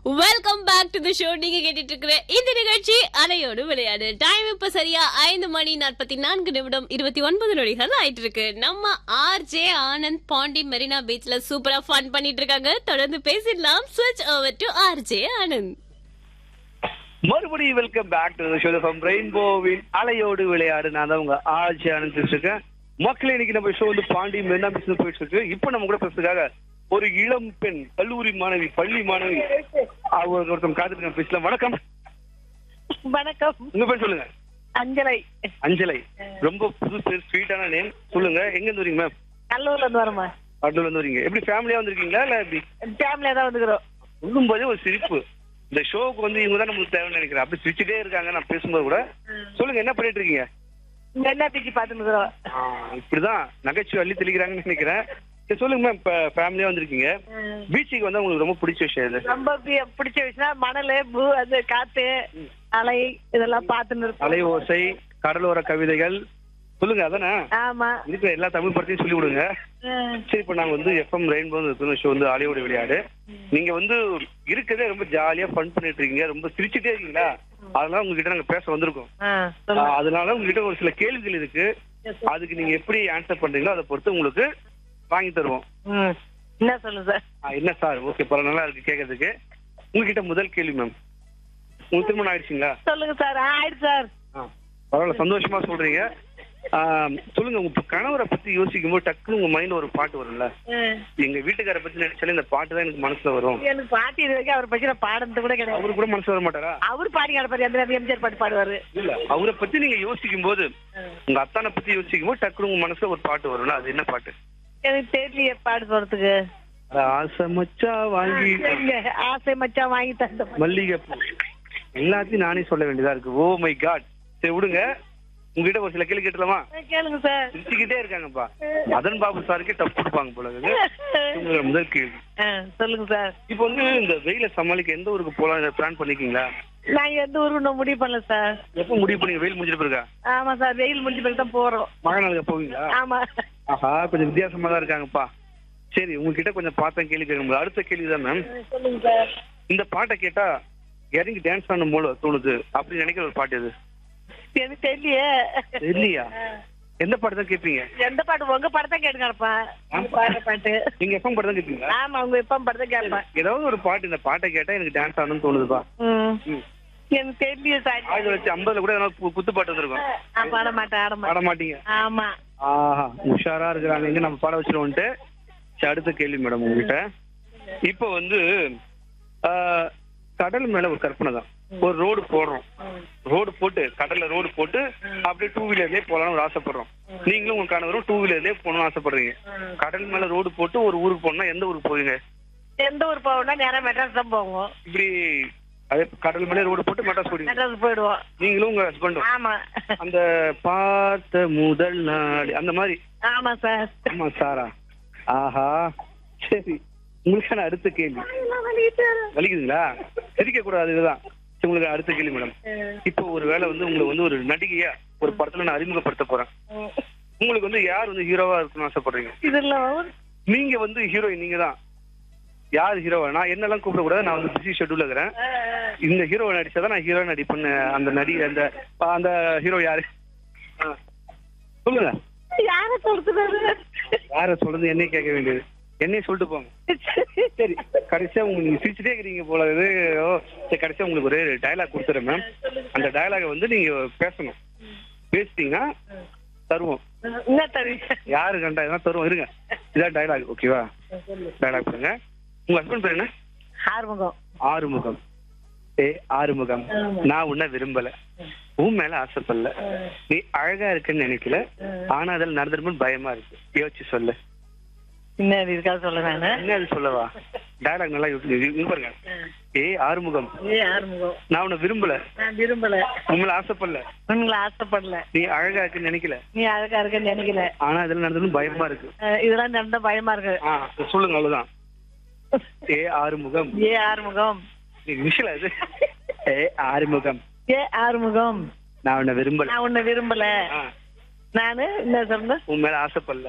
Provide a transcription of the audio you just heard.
Welcome back to the show நீங்க கேட்டுட்டு இருக்கிற இந்த நிகழ்ச்சி அலையோடு விளையாடு டைம் இப்ப சரியா ஐந்து மணி நாற்பத்தி நான்கு நிமிடம் இருபத்தி ஒன்பது நொடிகள் ஆயிட்டு இருக்கு நம்ம ஆர் ஜே ஆனந்த் பாண்டி மெரினா பீச்ல சூப்பரா ஃபன் பண்ணிட்டு இருக்காங்க தொடர்ந்து பேசிடலாம் ஸ்விட்ச் over to R J Anand மறுபடியும் welcome back to show from ரெயின்போவின் அலையோடு விளையாடு நான் தான் உங்க ஆட்சி அனுப்பிச்சிட்டு இருக்கேன் மக்களே இன்னைக்கு நம்ம ஷோ வந்து பாண்டி மெரினா பிசினஸ் போயிட்டு இருக்கு இப்போ நம்ம கூட பேசுறதுக்காக ஒரு இளம் பெண் கல்லூரி மாணவி பள்ளி மாணவி அவங்க ஒருத்தவங்க காத்துட்டு பேசலாம் வணக்கம் வணக்கம் உங்க பேர் சொல்லுங்க அஞ்சலை அஞ்சலை ரொம்ப புது பேர் ஸ்வீட்டான நேம் சொல்லுங்க எங்க இருந்து வரீங்க மேம் கல்லூர்ல இருந்து வரமா அட்லூர்ல இருந்து வரீங்க எப்படி ஃபேமிலியா வந்திருக்கீங்களா இல்ல எப்படி ஃபேமிலியா தான் வந்துக்கிறோம் சொல்லும் போதே ஒரு சிரிப்பு இந்த ஷோவுக்கு வந்து இவங்க தான் நம்மளுக்கு தேவைன்னு நினைக்கிறேன் அப்படி சிரிச்சுட்டே இருக்காங்க நான் பேசும்போது கூட சொல்லுங்க என்ன பண்ணிட்டு இருக்கீங்க என்ன பிச்சு பாத்துக்கிறோம் ஆ, இப்படிதான் நகைச்சுவை அள்ளி தெளிக்கிறாங்கன்னு நினைக்கிறேன் சரி சொல்லுங்க மேம் இப்ப ஃபேமிலியா வந்திருக்கீங்க பீச்சுக்கு வந்தா உங்களுக்கு ரொம்ப பிடிச்ச விஷயம் இது ரொம்ப பி- பிடிச்ச விஷயம் மணல் பூ அது காத்து அலை இதெல்லாம் பார்த்துன்னு அலை இருப்போம் ஓசை கடலோர கவிதைகள் சொல்லுங்க அதானே ஆமா இருக்கிற எல்லா தமிழ் படத்தையும் சொல்லி விடுங்க ம். சரி இப்ப நாங்க வந்து எஃப்எம் ரெயின்போ ஷோ வந்து அலையோட விளையாடு நீங்க வந்து இருக்கிறதே ரொம்ப ஜாலியா ஃபன் பண்ணிட்டு இருக்கீங்க ரொம்ப சிரிச்சுட்டே இருக்கீங்களா அதனால உங்ககிட்ட நாங்க பேச வந்திருக்கோம் ஆ, ஆ, சொல்லுங்க. அதனால உங்ககிட்ட ஒரு சில கேள்விகள் இருக்கு அதுக்கு நீங்க எப்படி ஆன்சர் பண்றீங்களோ அதை பொறுத்து உங்களுக்கு வாங்கி தருவோம் ம். என்ன சொல்லுங்க சார் ஆ, என்ன சார் ஓகே பரவாயில்ல நல்லா இருக்கு கேட்கறதுக்கு உங்ககிட்ட முதல் கேள்வி மேம் உங்களுக்கு திருமணம் ஆயிடுச்சுங்களா சொல்லுங்க சார் ஆ, ஆயிடுச்சு சார் ஆ, பரவாயில்ல சந்தோஷமா சொல்றீங்க ஆ, சொல்லுங்க உங்க கணவரை பத்தி யோசிக்கும் போது டக்குனு உங்க மைண்ட்ல ஒரு பாட்டு வரும்ல ம். எங்க வீட்டுக்கார பத்தி நினைச்சாலே இந்த பாட்டு தான் எனக்கு மனசுல வரும் எனக்கு பாட்டு இது வரைக்கும் அவர் பத்தி நான் பாடுறது கூட கிடையாது அவரு கூட மனசு வர மாட்டாரா அவர் பாடி கிடப்பாரு எந்த நேரம் எம்ஜிஆர் பாட்டு பாடுவாரு இல்ல அவரை பத்தி நீங்க யோசிக்கும் போது உங்க அத்தானை பத்தி யோசிக்கும் போது டக்குனு உங்க மனசுல ஒரு பாட்டு வரும்ல அது என்ன பாட்டு எனக்கு தெரியலையே பாடு போறதுக்கு அட, ஆசை மச்சா வாங்கி எங்க ஆசை மச்சான் வாங்கி தந்த மல்லிகைப்பூ எல்லாத்தையும் நானே சொல்ல வேண்டியதா இருக்கு ஓ மை காட் சரி விடுங்க உங்ககிட்ட ஒரு சில கேள்வி கேட்டலாமா கேளுங்க சார் சிரிச்சுக்கிட்டே இருக்காங்கப்பா மதன் பாபு சாருக்கே டப் கொடுப்பாங்க போல இருக்கு உங்களோட முதல் கேள்வி ஆ, சொல்லுங்க சார் இப்போ வந்து இந்த வெயில சமாளிக்க எந்த ஊருக்கு போலாம் பிளான் பண்ணிருக்கீங்களா நாங்க எந்த ஊருக்கு இன்னும் முடிவு பண்ணல சார் எப்போ முடிவு பண்ணீங்க வெயில் முடிஞ்சிட்டு போயிருக்கா ஆமா சார் வெயில் முடிஞ்ச பிறகு தான் போறோம் மழை நாளுக்கு போவீங்களா ஆமா ஆஹா கொஞ்சம் வித்தியாசமா தான் இருக்காங்கப்பா சரி உங்ககிட்ட கொஞ்சம் பார்த்தேன் கேள்வி கேட்க அடுத்த கேள்வி தான் மேம் சொல்லுங்க சார் இந்த பாட்டை கேட்டா இறங்கி டான்ஸ் ஆடணும் போல தோணுது அப்படி நினைக்கிற ஒரு பாட்டு இது எனக்கு தெரியலையே இல்லையா எந்த பாட்டு தான் கேட்பீங்க எந்த பாட்டு உங்க பாட்டு தான் கேட்டு கிடப்பேன் பாடுற பாட்டு நீங்க எப்போ பாட்டு தான் கேட்பீங்களா ஆமா உங்க இப்ப பாட்டு தான் கேட்பேன் ஏதாவது ஒரு பாட்டு இந்த பாட்டை கேட்டா எனக்கு டான்ஸ் ஆடணும்னு தோணுதுப்பா ம். ம். எனக்கு தெரியலையே சார் ஆயிரத்தி தொள்ளாயிரத்தி ஐம்பதுல கூட ஏதாவது பு- குத்து பாட்டு வந்திருக்கும் நான் பாட மாட்டேன் ஆட பாட மாட்டேன் மாட்டீங்க ஆமா ஆஹா உஷாரா இருக்கிறாங்க எங்க நம்ம பாட வச்சிருவோம்ட்டு சரி, அடுத்த கேள்வி மேடம் உங்ககிட்ட இப்போ வந்து ஆஹ், கடல் மேல ஒரு கற்பனை தான் ஒரு ரோடு போடுறோம் ரோடு போட்டு கடல்ல ரோடு போட்டு அப்படியே டூ வீலர்லயே போலாம்னு ஒரு ஆசைப்படுறோம் நீங்களும் உங்க கணவரும் டூ வீலர்லயே போகணும்னு ஆசைப்படுறீங்க கடல் மேல ரோடு போட்டு ஒரு ஊருக்கு போகணும்னா எந்த ஊருக்கு போவீங்க எந்த ஊர் போவோம்னா நேரம் மெட்ராஸ் தான் போவோம் இப்படி அதே கடல் மேலே ரோடு போட்டு மெட்ராஸ் போடுவீங்க மெட்ராஸ் போயிடுவோம் நீங்களும் உங்க ஹஸ்பண்டும் ஆமா அந்த பார்த்த முதல் நாள் அந்த மாதிரி ஆமா சார் ஆமா சாரா ஆஹா சரி உங்களுக்கான அடுத்த கேள்வி வலிக்குதுங்களா சிரிக்க கூடாது இதுதான் சரி, உங்களுக்கு அடுத்த கேள்வி மேடம் இப்போ ஒரு வேளை வந்து உங்களை வந்து ஒரு நடிகையா ஒரு படத்துல நான் அறிமுகப்படுத்த போறேன் உங்களுக்கு வந்து யார் வந்து ஹீரோவா இருக்கணும்னு ஆசைப்படுறீங்க இதுல நீங்க வந்து ஹீரோயின் நீங்க தான் யார் ஹீரோவா நான் என்னெல்லாம் கூப்பிடக்கூடாது நான் வந்து பிஸி ஷெட்யூல்ல இருக்கிறேன் இந்த ஹீரோ நடிச்சாதான் நான் ஹீரோ நடிப்பேன்னு அந்த நடி அந்த அந்த ஹீரோ யாரு ஆ. சொல்லுங்க யார சொல்றது யார சொல்றது என்னைய கேட்க வேண்டியது என்னைய சொல்லிட்டு போங்க சரி கடைசியா உங்களுக்கு நீங்க சிரிச்சுட்டே இருக்கிறீங்க போல இது ஓ, சரி கடைசியா உங்களுக்கு ஒரு டயலாக் கொடுத்துறேன் மேம் அந்த டயலாக வந்து நீங்க பேசணும் பேசிட்டீங்கன்னா தருவோம் என்ன தெரியும் யாரு கண்டா இதான் தருவோம் இருங்க இதான் டயலாக் ஓகேவா டயலாக் பண்ணுங்க உங்க ஹஸ்பண்ட் பேர் என்ன ஆறுமுகம் ஆறுமுகம் ஏ ஆறுமுகம் நான் உன்னை விரும்பல உன் மேல ஆசைப்படல நீ அழகா இருக்குன்னு நினைக்கல ஆனா அதில் நடந்துருமோன்னு பயமா இருக்கு யோசிச்சு சொல்லு என்ன இருக்கா சொல்ல நானு என்ன அது சொல்லவா டயலாக் நல்லா யோசி- இங்க பாருங்க ஏ ஆறுமுகம் ஏ ஆறுமுகம் நான் உன்னை விரும்பல நான் விரும்பல உன் மேல ஆசைப்படல உங்களை ஆசைப்படல நீ அழகா இருக்குன்னு நினைக்கல நீ அழகா இருக்கன்னு நினைக்கல ஆனா அதில் நடந்துரும் பயமா இருக்கு அஹ் இதெல்லாம் நடந்தா பயமா இருக்கு ஆ சொல்லுங்க அவ்வளவுதான் ஏ ஆறுமுகம் ஏ ஆறுமுகம் நீ விஷயம் இது ஏ ஆறுமுகம் ஏ ஆறுமுகம் நான் உன்னை விரும்பல நான் உன்னை விரும்பல ஆ, நானு என்ன சொல்றேன் உன் மேல ஆசைப்படல